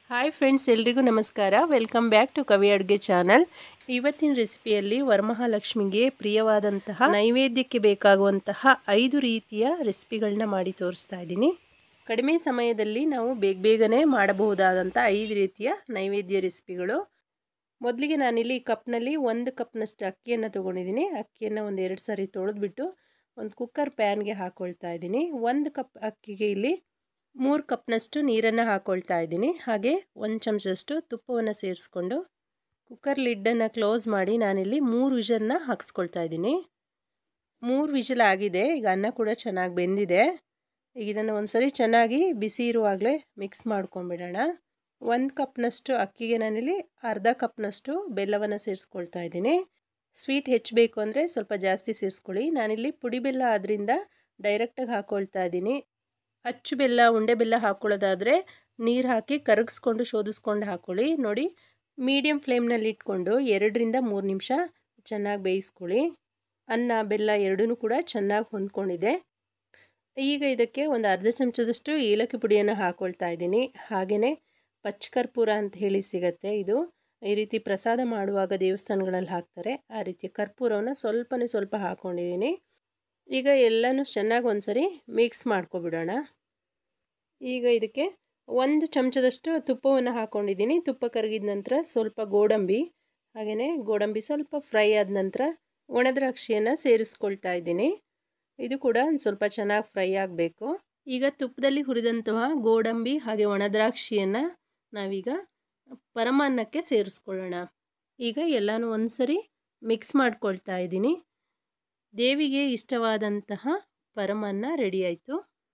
hi friends ಎಲ್ರಿಗೂ ನಮಸ್ಕಾರ welcome back to ಕವಿ ಅಡುಗೆ ಚಾನಲ್ ಇವತ್ತಿನ ರೆಸಿಪಿಯಲ್ಲಿ ವರಮಹಾಲಕ್ಷ್ಮಿಗೆ ಪ್ರಿಯವಾದಂತಹ ನೈವೇದ್ಯಕ್ಕೆ ಬೇಕಾಗುವಂತಹ ಐದು ರೀತಿಯ ರೆಸಿಪಿಗಳನ್ನ ಮಾಡಿ ತೋರಿಸ್ತಾ ಇದ್ದೀನಿ ಕಡಿಮೆ ಸಮಯದಲ್ಲಿ ನಾವು ಬೇಗ ಬೇಗನೆ ಮಾಡಬಹುದಾದಂಥ ಐದು ರೀತಿಯ ನೈವೇದ್ಯ ರೆಸಿಪಿಗಳು ಮೊದಲಿಗೆ ನಾನಿಲ್ಲಿ ಕಪ್ನಲ್ಲಿ ಒಂದು ಕಪ್ನಷ್ಟು ಅಕ್ಕಿಯನ್ನು ತೊಗೊಂಡಿದ್ದೀನಿ ಅಕ್ಕಿಯನ್ನು ಒಂದು ಎರಡು ಸಾರಿ ತೊಳೆದ್ಬಿಟ್ಟು ಒಂದು ಕುಕ್ಕರ್ ಪ್ಯಾನ್ಗೆ ಹಾಕ್ಕೊಳ್ತಾ ಇದ್ದೀನಿ ಒಂದು ಕಪ್ ಅಕ್ಕಿಗೆ ಇಲ್ಲಿ ಮೂರು ಕಪ್ನಷ್ಟು ನೀರನ್ನು ಹಾಕ್ಕೊಳ್ತಾ ಇದ್ದೀನಿ ಹಾಗೆ ಒಂದು ಚಮಚದಷ್ಟು ತುಪ್ಪವನ್ನು ಸೇರಿಸ್ಕೊಂಡು ಕುಕ್ಕರ್ ಲಿಡ್ಡನ್ನು ಕ್ಲೋಸ್ ಮಾಡಿ ನಾನಿಲ್ಲಿ ಮೂರು ವಿಷಲನ್ನ ಹಾಕ್ಸ್ಕೊಳ್ತಾ ಇದ್ದೀನಿ ಮೂರು ವಿಷಲ್ ಆಗಿದೆ ಈಗ ಅನ್ನ ಕೂಡ ಚೆನ್ನಾಗಿ ಬೆಂದಿದೆ ಈಗ ಇದನ್ನು ಒಂದು ಸರಿ ಚೆನ್ನಾಗಿ ಬಿಸಿ ಇರುವಾಗಲೇ ಮಿಕ್ಸ್ ಮಾಡ್ಕೊಂಬಿಡೋಣ ಒಂದು ಕಪ್ನಷ್ಟು ಅಕ್ಕಿಗೆ ನಾನಿಲ್ಲಿ ಅರ್ಧ ಕಪ್ನಷ್ಟು ಬೆಲ್ಲವನ್ನು ಸೇರಿಸ್ಕೊಳ್ತಾ ಇದ್ದೀನಿ ಸ್ವೀಟ್ ಹೆಚ್ಚಬೇಕು ಅಂದರೆ ಸ್ವಲ್ಪ ಜಾಸ್ತಿ ಸೇರಿಸ್ಕೊಳ್ಳಿ ನಾನಿಲ್ಲಿ ಪುಡಿ ಬೆಲ್ಲ ಆದ್ದರಿಂದ ಡೈರೆಕ್ಟಾಗಿ ಹಾಕ್ಕೊಳ್ತಾ ಇದ್ದೀನಿ ಅಚ್ಚು ಬೆಲ್ಲ ಉಂಡೆ ಬೆಲ್ಲ ಹಾಕ್ಕೊಳ್ಳೋದಾದರೆ ನೀರು ಹಾಕಿ ಕರಗಿಸ್ಕೊಂಡು ಶೋಧಿಸ್ಕೊಂಡು ಹಾಕ್ಕೊಳ್ಳಿ ನೋಡಿ ಮೀಡಿಯಮ್ ಫ್ಲೇಮ್ನಲ್ಲಿ ಇಟ್ಕೊಂಡು ಎರಡರಿಂದ ಮೂರು ನಿಮಿಷ ಚೆನ್ನಾಗಿ ಬೇಯಿಸ್ಕೊಳ್ಳಿ ಅನ್ನ ಬೆಲ್ಲ ಎರಡೂ ಕೂಡ ಚೆನ್ನಾಗಿ ಹೊಂದ್ಕೊಂಡಿದೆ ಈಗ ಇದಕ್ಕೆ ಒಂದು ಅರ್ಧ ಚಮಚದಷ್ಟು ಏಲಕ್ಕಿ ಪುಡಿಯನ್ನು ಹಾಕ್ಕೊಳ್ತಾ ಇದ್ದೀನಿ ಹಾಗೆಯೇ ಪಚ್ಚಕರ್ಪೂರ ಅಂತ ಹೇಳಿ ಸಿಗತ್ತೆ ಇದು ಈ ರೀತಿ ಪ್ರಸಾದ ಮಾಡುವಾಗ ದೇವಸ್ಥಾನಗಳಲ್ಲಿ ಹಾಕ್ತಾರೆ ಆ ರೀತಿಯ ಕರ್ಪೂರವನ್ನು ಸ್ವಲ್ಪನೇ ಸ್ವಲ್ಪ ಹಾಕ್ಕೊಂಡಿದ್ದೀನಿ ಈಗ ಎಲ್ಲನೂ ಚೆನ್ನಾಗಿ ಒಂದು ಸರಿ ಮಿಕ್ಸ್ ಮಾಡ್ಕೊಬಿಡೋಣ ಈಗ ಇದಕ್ಕೆ ಒಂದು ಚಮಚದಷ್ಟು ತುಪ್ಪವನ್ನು ಹಾಕ್ಕೊಂಡಿದ್ದೀನಿ ತುಪ್ಪ ಕರಗಿದ ನಂತರ ಸ್ವಲ್ಪ ಗೋಡಂಬಿ ಹಾಗೆಯೇ ಗೋಡಂಬಿ ಸ್ವಲ್ಪ ಫ್ರೈ ಆದ ನಂತರ ಒಣದ್ರಾಕ್ಷಿಯನ್ನು ಸೇರಿಸ್ಕೊಳ್ತಾ ಇದ್ದೀನಿ ಇದು ಕೂಡ ಸ್ವಲ್ಪ ಚೆನ್ನಾಗಿ ಫ್ರೈ ಆಗಬೇಕು ಈಗ ತುಪ್ಪದಲ್ಲಿ ಹುರಿದಂತಹ ಗೋಡಂಬಿ ಹಾಗೆ ಒಣದ್ರಾಕ್ಷಿಯನ್ನು ನಾವೀಗ ಪರಮಾನ್ನಕ್ಕೆ ಸೇರಿಸ್ಕೊಳ್ಳೋಣ ಈಗ ಎಲ್ಲನೂ ಒಂದು ಸರಿ ಮಿಕ್ಸ್ ಮಾಡ್ಕೊಳ್ತಾ ಇದ್ದೀನಿ ದೇವಿಗೆ ಇಷ್ಟವಾದಂತಹ ಪರಮಾನ್ನ ರೆಡಿ ಆಯಿತು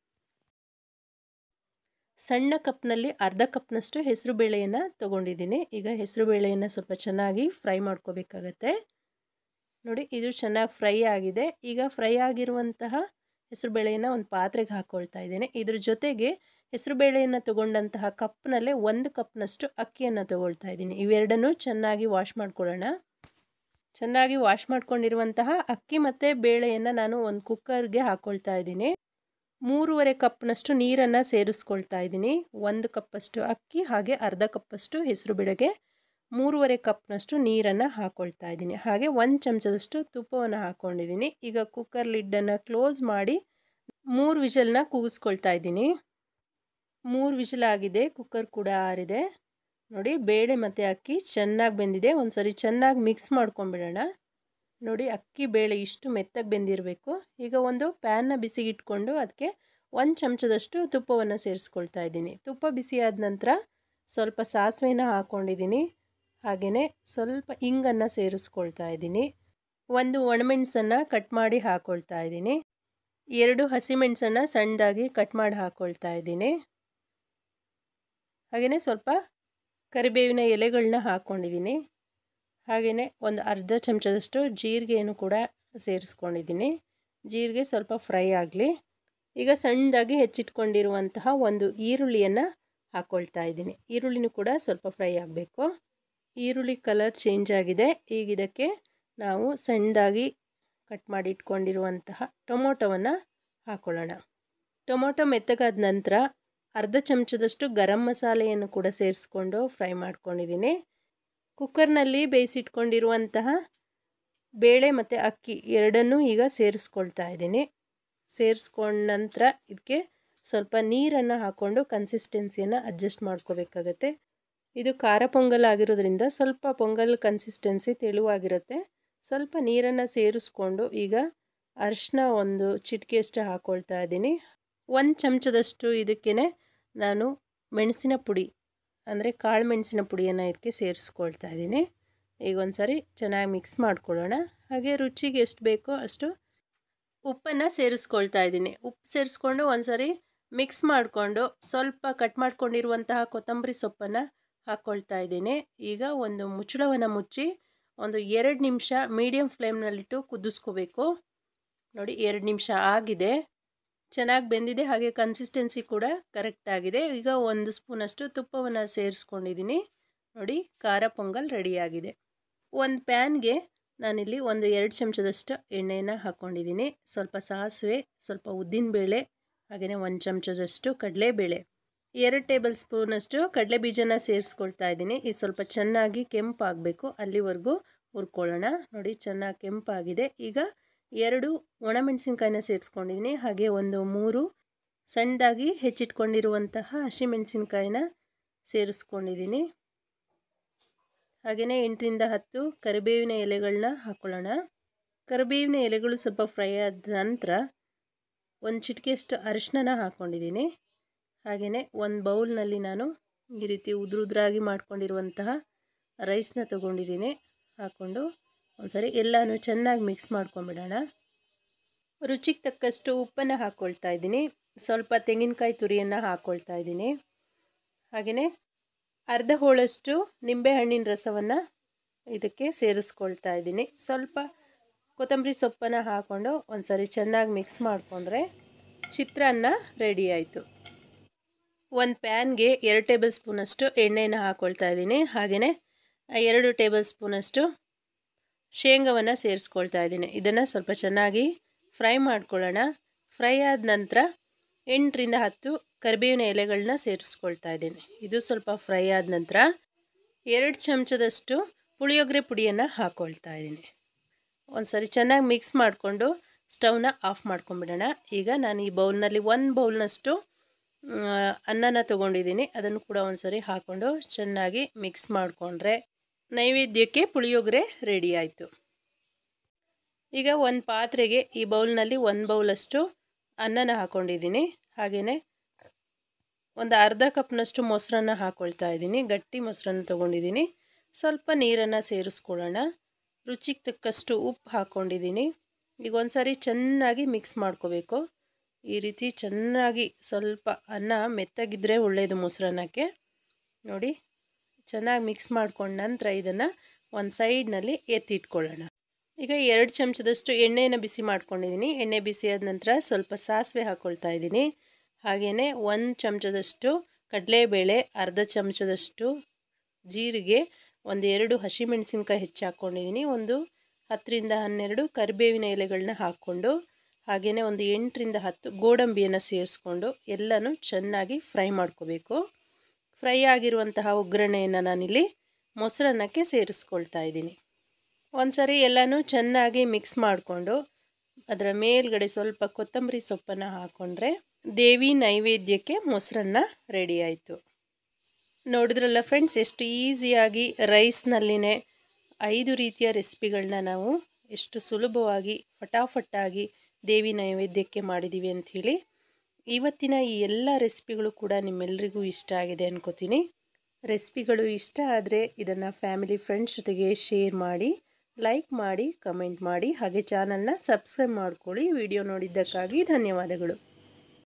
ಸಣ್ಣ ಕಪ್ನಲ್ಲಿ ಅರ್ಧ ಕಪ್ನಷ್ಟು ಹೆಸರು ಬೇಳೆಯನ್ನು ತೊಗೊಂಡಿದ್ದೀನಿ ಈಗ ಹೆಸರು ಬೇಳೆಯನ್ನು ಸ್ವಲ್ಪ ಚೆನ್ನಾಗಿ ಫ್ರೈ ಮಾಡ್ಕೋಬೇಕಾಗತ್ತೆ ನೋಡಿ ಇದು ಚೆನ್ನಾಗಿ ಫ್ರೈ ಆಗಿದೆ ಈಗ ಫ್ರೈ ಆಗಿರುವಂತಹ ಹೆಸರು ಬೇಳೆಯನ್ನು ಒಂದು ಪಾತ್ರೆಗೆ ಹಾಕ್ಕೊಳ್ತಾ ಇದ್ದೀನಿ ಇದ್ರ ಜೊತೆಗೆ ಹೆಸರು ಬೇಳೆಯನ್ನು ತೊಗೊಂಡಂತಹ ಕಪ್ನಲ್ಲೇ ಒಂದು ಕಪ್ನಷ್ಟು ಅಕ್ಕಿಯನ್ನು ತೊಗೊಳ್ತಾ ಇದ್ದೀನಿ ಇವೆರಡನ್ನೂ ಚೆನ್ನಾಗಿ ವಾಶ್ ಮಾಡ್ಕೊಳ್ಳೋಣ ಚೆನ್ನಾಗಿ ವಾಶ್ ಮಾಡ್ಕೊಂಡಿರುವಂತಹ ಅಕ್ಕಿ ಮತ್ತು ಬೇಳೆಯನ್ನು ನಾನು ಒಂದು ಕುಕ್ಕರ್ಗೆ ಹಾಕ್ಕೊಳ್ತಾ ಇದ್ದೀನಿ ಮೂರುವರೆ ಕಪ್ನಷ್ಟು ನೀರನ್ನು ಸೇರಿಸ್ಕೊಳ್ತಾ ಇದ್ದೀನಿ ಒಂದು ಕಪ್ಪಷ್ಟು ಅಕ್ಕಿ ಹಾಗೆ ಅರ್ಧ ಕಪ್ಪಷ್ಟು ಹೆಸರು ಬೇಳೆಗೆ ಮೂರುವರೆ ಕಪ್ನಷ್ಟು ನೀರನ್ನು ಹಾಕ್ಕೊಳ್ತಾ ಇದ್ದೀನಿ ಹಾಗೆ ಒಂದು ಚಮಚದಷ್ಟು ತುಪ್ಪವನ್ನು ಹಾಕ್ಕೊಂಡಿದ್ದೀನಿ ಈಗ ಕುಕ್ಕರ್ ಲಿಡ್ಡನ್ನು ಕ್ಲೋಸ್ ಮಾಡಿ ಮೂರು ವಿಷಲನ್ನ ಕೂಗಿಸ್ಕೊಳ್ತಾ ಇದ್ದೀನಿ ಮೂರು ವಿಷಲ್ ಆಗಿದೆ ಕುಕ್ಕರ್ ಕೂಡ ಆರಿದೆ ನೋಡಿ ಬೇಳೆ ಮತ್ತು ಅಕ್ಕಿ ಚೆನ್ನಾಗಿ ಬೆಂದಿದೆ ಒಂದು ಸರಿ ಚೆನ್ನಾಗಿ ಮಿಕ್ಸ್ ಮಾಡ್ಕೊಂಬಿಡೋಣ ನೋಡಿ ಅಕ್ಕಿ ಬೇಳೆ ಇಷ್ಟು ಮೆತ್ತಗೆ ಬೆಂದಿರಬೇಕು ಈಗ ಒಂದು ಪ್ಯಾನ್ನ ಬಿಸಿಗಿಟ್ಕೊಂಡು ಅದಕ್ಕೆ ಒಂದು ಚಮಚದಷ್ಟು ತುಪ್ಪವನ್ನು ಸೇರಿಸ್ಕೊಳ್ತಾ ಇದ್ದೀನಿ ತುಪ್ಪ ಬಿಸಿ ಆದ ನಂತರ ಸ್ವಲ್ಪ ಸಾಸಿವೆನ ಹಾಕ್ಕೊಂಡಿದ್ದೀನಿ ಹಾಗೆಯೇ ಸ್ವಲ್ಪ ಇಂಗನ್ನು ಸೇರಿಸ್ಕೊಳ್ತಾ ಇದ್ದೀನಿ ಒಂದು ಒಣಮೆಣಸನ್ನು ಕಟ್ ಮಾಡಿ ಹಾಕ್ಕೊಳ್ತಾ ಇದ್ದೀನಿ ಎರಡು ಹಸಿಮೆಣಸನ್ನು ಸಣ್ಣದಾಗಿ ಕಟ್ ಮಾಡಿ ಹಾಕ್ಕೊಳ್ತಾ ಇದ್ದೀನಿ ಹಾಗೆಯೇ ಸ್ವಲ್ಪ ಕರಿಬೇವಿನ ಎಲೆಗಳನ್ನ ಹಾಕ್ಕೊಂಡಿದ್ದೀನಿ ಹಾಗೆಯೇ ಒಂದು ಅರ್ಧ ಚಮಚದಷ್ಟು ಜೀರಿಗೆಯನ್ನು ಕೂಡ ಸೇರಿಸ್ಕೊಂಡಿದ್ದೀನಿ ಜೀರಿಗೆ ಸ್ವಲ್ಪ ಫ್ರೈ ಆಗಲಿ ಈಗ ಸಣ್ಣದಾಗಿ ಹೆಚ್ಚಿಟ್ಕೊಂಡಿರುವಂತಹ ಒಂದು ಈರುಳ್ಳಿಯನ್ನು ಹಾಕ್ಕೊಳ್ತಾ ಇದ್ದೀನಿ ಈರುಳ್ಳಿನೂ ಕೂಡ ಸ್ವಲ್ಪ ಫ್ರೈ ಆಗಬೇಕು ಈರುಳ್ಳಿ ಕಲರ್ ಚೇಂಜ್ ಆಗಿದೆ ಈಗ ಇದಕ್ಕೆ ನಾವು ಸಣ್ಣದಾಗಿ ಕಟ್ ಮಾಡಿ ಇಟ್ಕೊಂಡಿರುವಂತಹ ಟೊಮೊಟೊವನ್ನು ಹಾಕ್ಕೊಳ್ಳೋಣ ಟೊಮೊಟೊ ಮೆತ್ತಗಾದ ನಂತರ ಅರ್ಧ ಚಮಚದಷ್ಟು ಗರಂ ಮಸಾಲೆಯನ್ನು ಕೂಡ ಸೇರಿಸ್ಕೊಂಡು ಫ್ರೈ ಮಾಡ್ಕೊಂಡಿದ್ದೀನಿ ಕುಕ್ಕರ್ನಲ್ಲಿ ಬೇಯಿಸಿಟ್ಕೊಂಡಿರುವಂತಹ ಬೇಳೆ ಮತ್ತು ಅಕ್ಕಿ ಎರಡನ್ನೂ ಈಗ ಸೇರಿಸ್ಕೊಳ್ತಾ ಇದ್ದೀನಿ ಸೇರಿಸ್ಕೊಂಡ ನಂತರ ಇದಕ್ಕೆ ಸ್ವಲ್ಪ ನೀರನ್ನು ಹಾಕ್ಕೊಂಡು ಕನ್ಸಿಸ್ಟೆನ್ಸಿಯನ್ನು ಅಡ್ಜಸ್ಟ್ ಮಾಡ್ಕೋಬೇಕಾಗತ್ತೆ ಇದು ಖಾರ ಪೊಂಗಲ್ ಆಗಿರೋದ್ರಿಂದ ಸ್ವಲ್ಪ ಪೊಂಗಲ್ ಕನ್ಸಿಸ್ಟೆನ್ಸಿ ತೆಳುವಾಗಿರುತ್ತೆ ಸ್ವಲ್ಪ ನೀರನ್ನು ಸೇರಿಸ್ಕೊಂಡು ಈಗ ಅರಿಶಿನ ಒಂದು ಚಿಟಿಕೆಯಷ್ಟು ಹಾಕ್ಕೊಳ್ತಾ ಇದ್ದೀನಿ ಒಂದು ಚಮಚದಷ್ಟು ಇದಕ್ಕೇ ನಾನು ಮೆಣಸಿನ ಪುಡಿ ಅಂದರೆ ಕಾಳು ಮೆಣಸಿನ ಪುಡಿಯನ್ನು ಇದಕ್ಕೆ ಸೇರಿಸ್ಕೊಳ್ತಾ ಇದ್ದೀನಿ ಈಗ ಒಂದು ಸಾರಿ ಚೆನ್ನಾಗಿ ಮಿಕ್ಸ್ ಮಾಡ್ಕೊಳ್ಳೋಣ ಹಾಗೆ ರುಚಿಗೆ ಎಷ್ಟು ಬೇಕೋ ಅಷ್ಟು ಉಪ್ಪನ್ನು ಸೇರಿಸ್ಕೊಳ್ತಾ ಇದ್ದೀನಿ ಉಪ್ಪು ಸೇರಿಸ್ಕೊಂಡು ಒಂದು ಸಾರಿ ಮಿಕ್ಸ್ ಮಾಡಿಕೊಂಡು ಸ್ವಲ್ಪ ಕಟ್ ಮಾಡ್ಕೊಂಡಿರುವಂತಹ ಕೊತ್ತಂಬರಿ ಸೊಪ್ಪನ್ನು ಹಾಕ್ಕೊಳ್ತಾ ಇದ್ದೀನಿ ಈಗ ಒಂದು ಮುಚ್ಚಳವನ್ನು ಮುಚ್ಚಿ ಒಂದು ಎರಡು ನಿಮಿಷ ಮೀಡಿಯಮ್ ಫ್ಲೇಮ್ನಲ್ಲಿಟ್ಟು ಕುದಿಸ್ಕೋಬೇಕು ನೋಡಿ ಎರಡು ನಿಮಿಷ ಆಗಿದೆ ಚೆನ್ನಾಗಿ ಬೆಂದಿದೆ ಹಾಗೆ ಕನ್ಸಿಸ್ಟೆನ್ಸಿ ಕೂಡ ಕರೆಕ್ಟ್ ಆಗಿದೆ ಈಗ ಒಂದು ಸ್ಪೂನಷ್ಟು ತುಪ್ಪವನ್ನು ಸೇರಿಸ್ಕೊಂಡಿದ್ದೀನಿ ನೋಡಿ ಖಾರ ಪೊಂಗಲ್ ರೆಡಿಯಾಗಿದೆ ಒಂದು ಪ್ಯಾನ್ಗೆ ನಾನಿಲ್ಲಿ ಒಂದು ಎರಡು ಚಮಚದಷ್ಟು ಎಣ್ಣೆಯನ್ನು ಹಾಕ್ಕೊಂಡಿದ್ದೀನಿ ಸ್ವಲ್ಪ ಸಾಸಿವೆ ಸ್ವಲ್ಪ ಉದ್ದಿನಬೇಳೆ ಹಾಗೆಯೇ ಒಂದು ಚಮಚದಷ್ಟು ಕಡಲೆಬೇಳೆ ಎರಡು ಟೇಬಲ್ ಸ್ಪೂನಷ್ಟು ಕಡಲೆ ಬೀಜನ ಸೇರಿಸ್ಕೊಳ್ತಾ ಇದ್ದೀನಿ ಇದು ಸ್ವಲ್ಪ ಚೆನ್ನಾಗಿ ಕೆಂಪಾಗಬೇಕು ಅಲ್ಲಿವರೆಗೂ ಹುರ್ಕೊಳ್ಳೋಣ ನೋಡಿ ಚೆನ್ನಾಗಿ ಕೆಂಪಾಗಿದೆ ಈಗ ಎರಡು ಒಣಮೆಣಸಿನ್ಕಾಯಿನ ಸೇರಿಸ್ಕೊಂಡಿದ್ದೀನಿ ಹಾಗೆ ಒಂದು ಮೂರು ಸಣ್ಣದಾಗಿ ಹೆಚ್ಚಿಟ್ಕೊಂಡಿರುವಂತಹ ಹಸಿಮೆಣಸಿನ್ಕಾಯಿನ ಸೇರಿಸ್ಕೊಂಡಿದ್ದೀನಿ ಹಾಗೆಯೇ ಎಂಟರಿಂದ ಹತ್ತು ಕರಿಬೇವಿನ ಎಲೆಗಳನ್ನ ಹಾಕ್ಕೊಳ್ಳೋಣ ಕರಿಬೇವಿನ ಎಲೆಗಳು ಸ್ವಲ್ಪ ಫ್ರೈ ಆದ ನಂತರ ಒಂದು ಚಿಟಿಕೆಯಷ್ಟು ಅರಿಶಿನ ಹಾಕ್ಕೊಂಡಿದ್ದೀನಿ ಹಾಗೆಯೇ ಒಂದು ಬೌಲ್ನಲ್ಲಿ ನಾನು ಈ ರೀತಿ ಉದುರುದ್ರಾಗಿ ಮಾಡ್ಕೊಂಡಿರುವಂತಹ ರೈಸ್ನ ತೊಗೊಂಡಿದ್ದೀನಿ ಹಾಕ್ಕೊಂಡು ಒಂದ್ಸರಿ ಎಲ್ಲನೂ ಚೆನ್ನಾಗಿ ಮಿಕ್ಸ್ ಮಾಡ್ಕೊಂಬಿಡೋಣ ರುಚಿಗೆ ತಕ್ಕಷ್ಟು ಉಪ್ಪನ್ನು ಹಾಕ್ಕೊಳ್ತಾ ಇದ್ದೀನಿ ಸ್ವಲ್ಪ ತೆಂಗಿನಕಾಯಿ ತುರಿಯನ್ನು ಹಾಕ್ಕೊಳ್ತಾ ಇದ್ದೀನಿ ಹಾಗೆಯೇ ಅರ್ಧ ಹೋಳಷ್ಟು ನಿಂಬೆಹಣ್ಣಿನ ರಸವನ್ನು ಇದಕ್ಕೆ ಸೇರಿಸ್ಕೊಳ್ತಾ ಇದ್ದೀನಿ ಸ್ವಲ್ಪ ಕೊತ್ತಂಬರಿ ಸೊಪ್ಪನ್ನು ಹಾಕ್ಕೊಂಡು ಒಂದು ಸರಿ ಚೆನ್ನಾಗಿ ಮಿಕ್ಸ್ ಮಾಡಿಕೊಂಡ್ರೆ ಚಿತ್ರಾನ್ನ ರೆಡಿ ಆಯಿತು ಒಂದು ಪ್ಯಾನ್ಗೆ ಎರಡು ಟೇಬಲ್ ಸ್ಪೂನಷ್ಟು ಎಣ್ಣೆನ ಹಾಕ್ಕೊಳ್ತಾ ಇದ್ದೀನಿ ಹಾಗೆಯೇ ಎರಡು ಟೇಬಲ್ ಸ್ಪೂನಷ್ಟು ಶೇಂಗವನ್ನು ಸೇರಿಸ್ಕೊಳ್ತಾ ಇದ್ದೀನಿ ಇದನ್ನು ಸ್ವಲ್ಪ ಚೆನ್ನಾಗಿ ಫ್ರೈ ಮಾಡ್ಕೊಳ್ಳೋಣ ಫ್ರೈ ಆದ ನಂತರ ಎಂಟರಿಂದ ಹತ್ತು ಕರಿಬೇವಿನ ಎಲೆಗಳನ್ನ ಸೇರಿಸ್ಕೊಳ್ತಾ ಇದ್ದೀನಿ ಇದು ಸ್ವಲ್ಪ ಫ್ರೈ ಆದ ನಂತರ ಎರಡು ಚಮಚದಷ್ಟು ಪುಳಿಯೋಗರೆ ಪುಡಿಯನ್ನು ಹಾಕ್ಕೊಳ್ತಾ ಇದ್ದೀನಿ ಒಂದು ಸರಿ ಚೆನ್ನಾಗಿ ಮಿಕ್ಸ್ ಮಾಡಿಕೊಂಡು ಸ್ಟವ್ನ ಆಫ್ ಮಾಡ್ಕೊಂಬಿಡೋಣ ಈಗ ನಾನು ಈ ಬೌಲ್ನಲ್ಲಿ ಒಂದು ಬೌಲ್ನಷ್ಟು ಅನ್ನನ ತೊಗೊಂಡಿದ್ದೀನಿ ಅದನ್ನು ಕೂಡ ಒಂದು ಸರಿ ಹಾಕ್ಕೊಂಡು ಚೆನ್ನಾಗಿ ಮಿಕ್ಸ್ ಮಾಡಿಕೊಂಡ್ರೆ ನೈವೇದ್ಯಕ್ಕೆ ಪುಳಿಯೋಗರೆ ರೆಡಿ ಆಯಿತು ಈಗ ಒಂದು ಪಾತ್ರೆಗೆ ಈ ಬೌಲ್ನಲ್ಲಿ ಒಂದು ಬೌಲಷ್ಟು ಅನ್ನನ ಹಾಕ್ಕೊಂಡಿದ್ದೀನಿ ಹಾಗೆಯೇ ಒಂದು ಅರ್ಧ ಕಪ್ನಷ್ಟು ಮೊಸರನ್ನ ಹಾಕ್ಕೊಳ್ತಾ ಇದ್ದೀನಿ ಗಟ್ಟಿ ಮೊಸರನ್ನ ತೊಗೊಂಡಿದ್ದೀನಿ ಸ್ವಲ್ಪ ನೀರನ್ನು ಸೇರಿಸ್ಕೊಳ್ಳೋಣ ರುಚಿಗೆ ತಕ್ಕಷ್ಟು ಉಪ್ಪು ಹಾಕ್ಕೊಂಡಿದ್ದೀನಿ ಈಗ ಒಂದು ಸಾರಿ ಚೆನ್ನಾಗಿ ಮಿಕ್ಸ್ ಮಾಡ್ಕೋಬೇಕು ಈ ರೀತಿ ಚೆನ್ನಾಗಿ ಸ್ವಲ್ಪ ಅನ್ನ ಮೆತ್ತಗಿದ್ರೆ ಒಳ್ಳೆಯದು ಮೊಸರನ್ನಕ್ಕೆ ನೋಡಿ ಚೆನ್ನಾಗಿ ಮಿಕ್ಸ್ ಮಾಡ್ಕೊಂಡ ನಂತರ ಇದನ್ನು ಒಂದು ಸೈಡ್ನಲ್ಲಿ ಎತ್ತಿಟ್ಕೊಳ್ಳೋಣ ಈಗ ಎರಡು ಚಮಚದಷ್ಟು ಎಣ್ಣೆಯನ್ನು ಬಿಸಿ ಮಾಡ್ಕೊಂಡಿದ್ದೀನಿ ಎಣ್ಣೆ ಬಿಸಿ ಆದ ನಂತರ ಸ್ವಲ್ಪ ಸಾಸಿವೆ ಹಾಕ್ಕೊಳ್ತಾ ಇದ್ದೀನಿ ಹಾಗೆಯೇ ಒಂದು ಚಮಚದಷ್ಟು ಕಡಲೆಬೇಳೆ ಅರ್ಧ ಚಮಚದಷ್ಟು ಜೀರಿಗೆ ಒಂದು ಎರಡು ಹಸಿಮೆಣಸಿನ್ಕಾಯಿ ಹೆಚ್ಚು ಹಾಕ್ಕೊಂಡಿದ್ದೀನಿ ಒಂದು ಹತ್ತರಿಂದ ಹನ್ನೆರಡು ಕರಿಬೇವಿನ ಎಲೆಗಳನ್ನ ಹಾಕ್ಕೊಂಡು ಹಾಗೆಯೇ ಒಂದು ಎಂಟರಿಂದ ಹತ್ತು ಗೋಡಂಬಿಯನ್ನು ಸೇರಿಸ್ಕೊಂಡು ಎಲ್ಲನೂ ಚೆನ್ನಾಗಿ ಫ್ರೈ ಮಾಡ್ಕೋಬೇಕು ಫ್ರೈ ಆಗಿರುವಂತಹ ಒಗ್ಗರಣೆಯನ್ನು ನಾನಿಲ್ಲಿ ಮೊಸರನ್ನಕ್ಕೆ ಸೇರಿಸ್ಕೊಳ್ತಾ ಇದ್ದೀನಿ ಒಂದು ಸರಿ ಎಲ್ಲನೂ ಚೆನ್ನಾಗಿ ಮಿಕ್ಸ್ ಮಾಡಿಕೊಂಡು ಅದರ ಮೇಲ್ಗಡೆ ಸ್ವಲ್ಪ ಕೊತ್ತಂಬರಿ ಸೊಪ್ಪನ್ನು ಹಾಕ್ಕೊಂಡ್ರೆ ದೇವಿ ನೈವೇದ್ಯಕ್ಕೆ ಮೊಸರನ್ನ ರೆಡಿ ಆಯಿತು ನೋಡಿದ್ರಲ್ಲ ಫ್ರೆಂಡ್ಸ್ ಎಷ್ಟು ಈಸಿಯಾಗಿ ರೈಸ್ನಲ್ಲಿನೇ ಐದು ರೀತಿಯ ರೆಸಿಪಿಗಳನ್ನ ನಾವು ಎಷ್ಟು ಸುಲಭವಾಗಿ ಫಟಾಫಟ್ಟಾಗಿ ದೇವಿ ನೈವೇದ್ಯಕ್ಕೆ ಮಾಡಿದ್ದೀವಿ ಅಂಥೇಳಿ ಇವತ್ತಿನ ಈ ಎಲ್ಲ ರೆಸಿಪಿಗಳು ಕೂಡ ನಿಮ್ಮೆಲ್ಲರಿಗೂ ಇಷ್ಟ ಆಗಿದೆ ಅನ್ಕೋತೀನಿ ರೆಸಿಪಿಗಳು ಇಷ್ಟ ಆದರೆ ಇದನ್ನು ಫ್ಯಾಮಿಲಿ ಫ್ರೆಂಡ್ಸ್ ಜೊತೆಗೆ ಶೇರ್ ಮಾಡಿ ಲೈಕ್ ಮಾಡಿ ಕಮೆಂಟ್ ಮಾಡಿ ಹಾಗೆ ಚಾನಲ್ನ ಸಬ್ಸ್ಕ್ರೈಬ್ ಮಾಡ್ಕೊಳ್ಳಿ ವಿಡಿಯೋ ನೋಡಿದ್ದಕ್ಕಾಗಿ ಧನ್ಯವಾದಗಳು